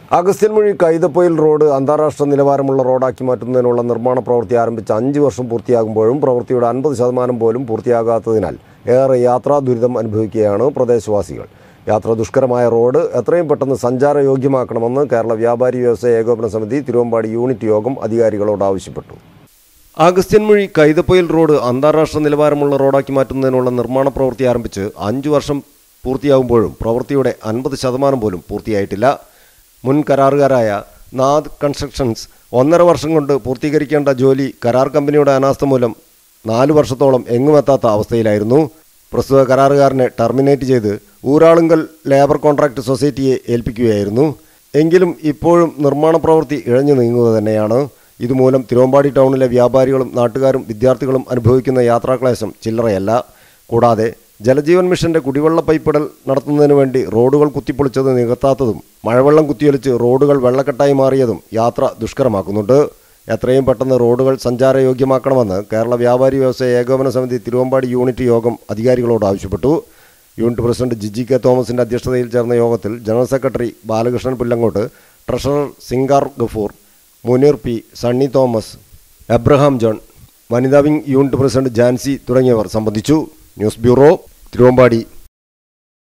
Agasthyanmuzhi Kaithapoyil road അന്താരാഷ്ട്ര നിലവാരമുള്ള റോഡാക്കി മാറ്റുന്നതിനുള്ള നിർമ്മാണ പ്രവൃത്തി ആരംഭിച്ച് അഞ്ച് വർഷം പൂർത്തിയാകുമ്പോഴും പ്രവൃത്തിയുടെ അൻപത് ശതമാനം പോലും പൂർത്തിയാകാത്തതിനാൽ ഏറെ യാത്രാ ദുരിതം അനുഭവിക്കുകയാണ് പ്രദേശവാസികൾ യാത്ര ദുഷ്കരമായ റോഡ് എത്രയും പെട്ടെന്ന് സഞ്ചാരയോഗ്യമാക്കണമെന്ന് കേരള വ്യാപാരി വ്യവസായ ഏകോപന സമിതി തിരുവമ്പാടി യൂണിറ്റ് യോഗം അധികാരികളോട് ആവശ്യപ്പെട്ടു അഗസ്ത്യൻമൊഴി കൈതപ്പൊയിൽ റോഡ് അന്താരാഷ്ട്ര നിലവാരമുള്ള റോഡാക്കി മാറ്റുന്നതിനുള്ള നിർമ്മാണ പ്രവൃത്തി ആരംഭിച്ച് അഞ്ചു വർഷം പൂർത്തിയാകുമ്പോഴും പ്രവൃത്തിയുടെ അൻപത് ശതമാനം പോലും പൂർത്തിയായിട്ടില്ല മുൻ കരാറുകാരായ നാദ് കൺസ്ട്രക്ഷൻസ് ഒന്നര വർഷം കൊണ്ട് പൂർത്തീകരിക്കേണ്ട ജോലി കരാർ കമ്പനിയുടെ അനാസ്ഥ മൂലം നാല് വർഷത്തോളം എങ്ങുമെത്താത്ത അവസ്ഥയിലായിരുന്നു പ്രസ്തുത കരാറുകാരനെ ടെർമിനേറ്റ് ചെയ്ത് ഊരാളുങ്കൽ ലേബർ കോൺട്രാക്ട് സൊസൈറ്റിയെ ഏൽപ്പിക്കുകയായിരുന്നു എങ്കിലും ഇപ്പോഴും നിർമ്മാണ പ്രവൃത്തി ഇഴഞ്ഞു നീങ്ങുക തന്നെയാണ് ഇതുമൂലം തിരുവമ്പാടി ടൗണിലെ വ്യാപാരികളും നാട്ടുകാരും വിദ്യാർത്ഥികളും അനുഭവിക്കുന്ന യാത്രാക്ലേശം ചില്ലറയല്ല കൂടാതെ ജലജീവൻ മിഷന്റെ കുടിവെള്ള പൈപ്പിടൽ നടത്തുന്നതിന് വേണ്ടി റോഡുകൾ കുത്തിപ്പൊളിച്ചത് നികത്താത്തതും മഴവെള്ളം കുത്തിയൊലിച്ച് റോഡുകൾ വെള്ളക്കെട്ടായി മാറിയതും യാത്ര ദുഷ്കരമാക്കുന്നുണ്ട് എത്രയും പെട്ടെന്ന് റോഡുകൾ സഞ്ചാരയോഗ്യമാക്കണമെന്ന് കേരള വ്യാപാരി വ്യവസായ ഏകോപന സമിതി തിരുവമ്പാടി യൂണിറ്റ് യോഗം അധികാരികളോട് ആവശ്യപ്പെട്ടു യൂണിറ്റ് പ്രസിഡന്റ് ജിജി കെ തോമസിന്റെ അധ്യക്ഷതയിൽ ചേർന്ന യോഗത്തിൽ general secretary Balakrishnan Pullangode treasurer Singar Gafoor Muneer P Sunny Thomas Abraham John വനിതാ വിംഗ് യൂണിറ്റ് പ്രസിഡന്റ് ജാൻസി തുടങ്ങിയവർ സംബന്ധിച്ചു ന്യൂസ് ബ്യൂറോ തിരുവമ്പാടി